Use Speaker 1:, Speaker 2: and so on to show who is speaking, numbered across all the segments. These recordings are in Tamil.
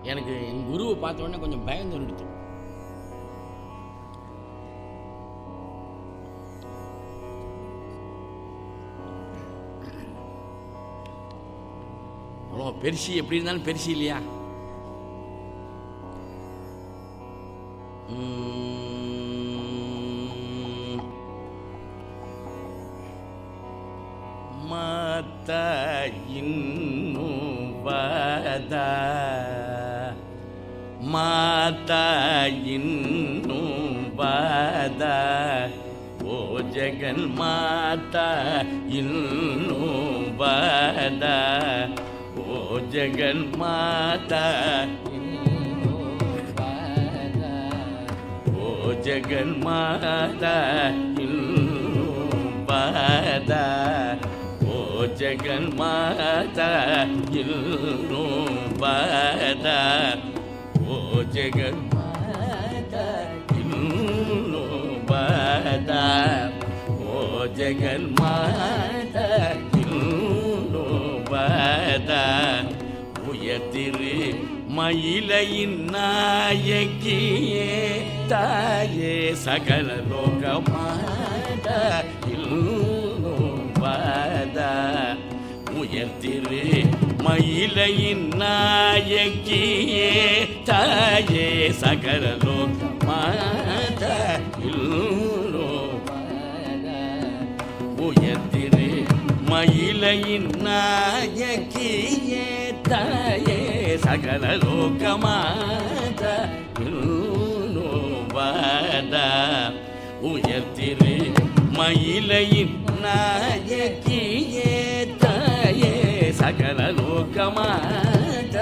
Speaker 1: எனக்கு என் குருவை பார்த்த உடனே கொஞ்சம் பயம் தோன்றுது அவ்வளோ பெருசி எப்படி இருந்தாலும் பெருசி இல்லையா உம். ಮಾತ ಇನ್ನು ಬದ ಮಾತ ಇನ್ನು ಬದ ಓ ಜಗನ್ ಮಾತ ಇನ್ನು ಬದ ಓ ಜಗನ್ ಮಾತ ಇನ್ನು ಬದ ಓ ಜಗನ್ಮಾತ ಇನ್ನು ಬಾದ ಓ ಜಗನ್ಮಾತ ಇನ್ನು ಬಾದ ಓ ಜಗನ್ಮಾತ ಇನ್ನು ಬಾದ ಓ ಜಗನ್ಮಾತ ಇನ್ನು ಬಾದ உயர்திரு மயிலையின் நாயகியே தாயே சகல லோகமாத பாத உயர்திரு மயிலையின் நாயகியே தாயே சகல லோகமாத உயர்திரு மயிலையின் நாயகியே தாயே சகல லோகமாத வாத உயர்திரு மயிலையின் நாயகியே தாயே சகல லோகமாத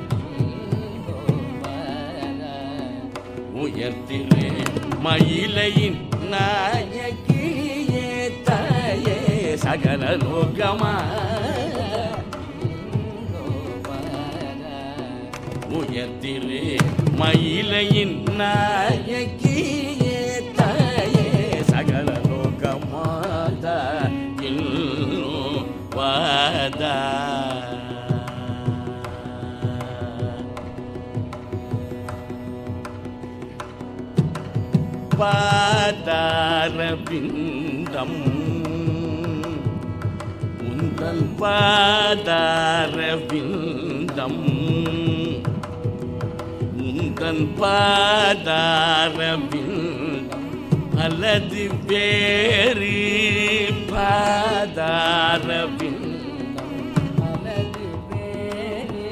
Speaker 1: உயர்த்திலே மயிலையின் நாயகியே தாயே சகல லோகமா உயர்த்திலே மயிலையின் நாயகியே தாயே சகல லோகமாதா இன்னும் வாதா பாதாரவிந்தம் உந்தன் பாதாரவிந்தம் உந்தன் பாதாரவிந்தம் அல்லது வேறு பாதாரவிந்தம் அல்லது வேறு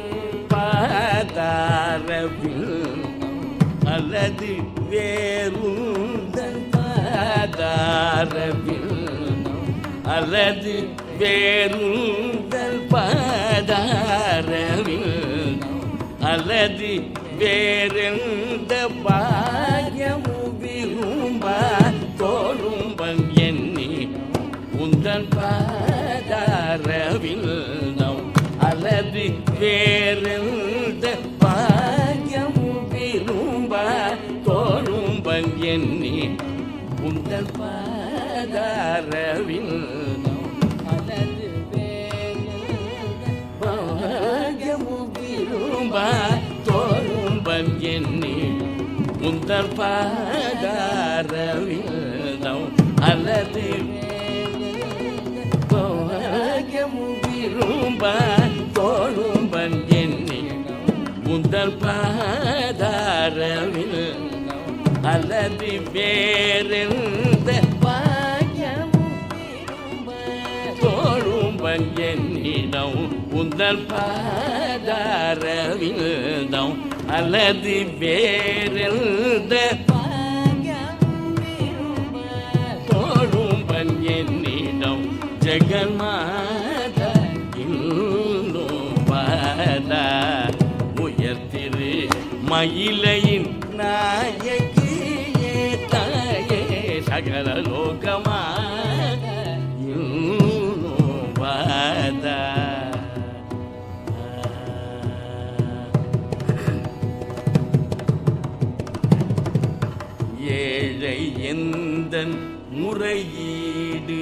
Speaker 1: பாதாரவிந்தம் அல்லது வேறுந்தன் பாதாரவில் அல்லது வேறுந்தல் பாதாரவில் அல்லது வேறெந்த பாயமு விரும்ப தோழும்பன் எண்ணி உந்தன் பாதாரவில் அல்லது வேறெந்த பாயமு விரும்ப தோழும்பன் எண்ணி உந்தன் பாதாரவில் அல்லது பாயமு விரும்ப தோழும்பன் எண்ணி உந்தன் பாதாரவில் அல்லது பாகமு விரும்ப தோழும்பன் எண்ணி உந்தல் பாதாரவில் அல்லது வேறெந்த பாகமு விரும்ப தோழும்பன் என்னிடம் உந்தல் பாதாரவில் அல்லது வேறெந்த தோழும்பன் என்னிடம் ஜெகன்மாத இன்னும் பாத உயர்த்திரு மயிலையின் நாயகியே தாயே சகல லோகமா இன்னும் பாத ஏழை எந்தன் முறையீடு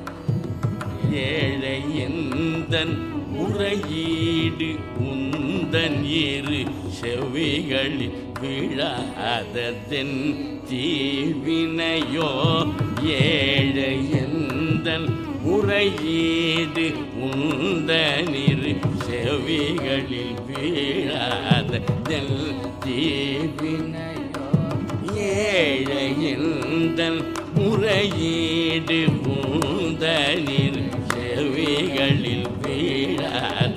Speaker 1: ஏழை எந்தன் முறையீடு உந்த உந்தன் இரு செவிகளில் விழாததென் தீவினையோ ஏழை எந்தன் முறையீடு உந்தனிரு செவிகளில் வீழாததென் தீவினையோ ஏழை எந்தன் முறையீடு உந்தனிரு செவிகளில் வீழாத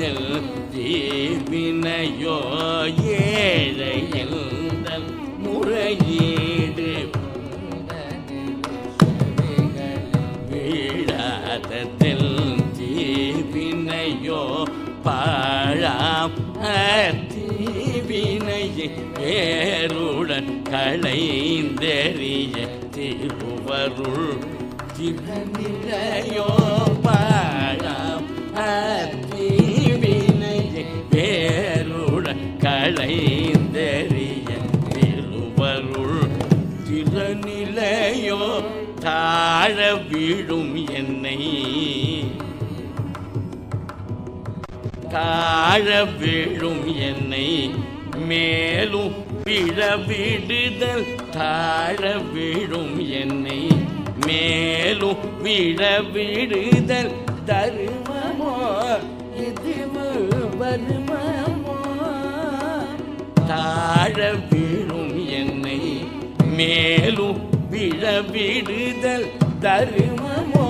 Speaker 1: தீவினையோ ஏழை எந்தன் முறையீடு வீழாத தீவினையோ பாழாம் தீவினையை வேருடன் களைந்தெறிய திருவருள் திருநிலையோ பாழாம் தீவினையை வேருடன் களைந்தெறிய திருவருள் திருநிலையோ தாழ விழும் என்னை தாழ விழும் என்னை மேலும் விழ விடுதல் தாழ விழும் என்னை மேலும் விழ விடுதல் தருமமோ இது வருமமோ தாழ விழும் என்னை மேலும் விழ விடுதல் தருமமோ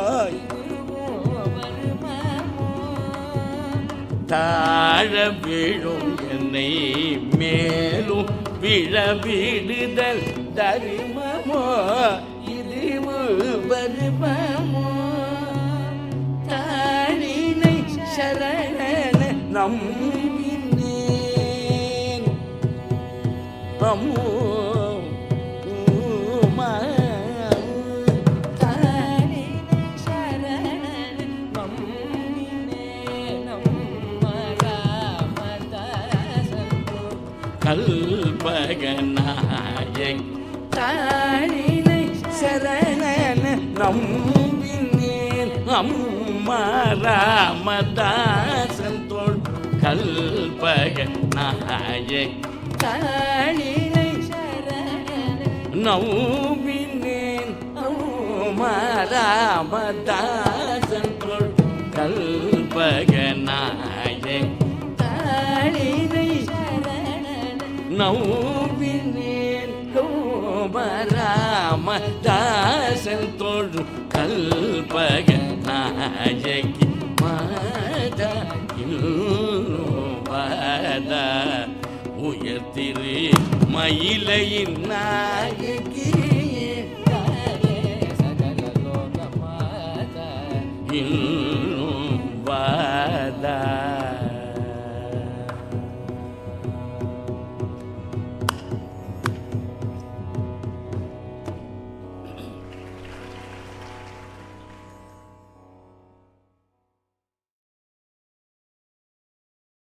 Speaker 1: தாழ விழும் என்னை மேலும் விழ விடுதல் தருமமோ இது வருமமோ தாழினை சரணன நம்பினேன் அம்மோ உமா கல்பகநாயக் தாழினை சரணன நம்பினேன் அம்மா ராமதாசன் தோள் கல்பக நாயக் தாழினை நம்பினேன் அம்மா ராமதாசன் தோள் கல்பக நாயக் தாழினை நம்பினேன் கோபராம தாசன் தோழு கல்பக நாயகி மாதா வாதா உயர்த்திரு மயிலையின் நாயகி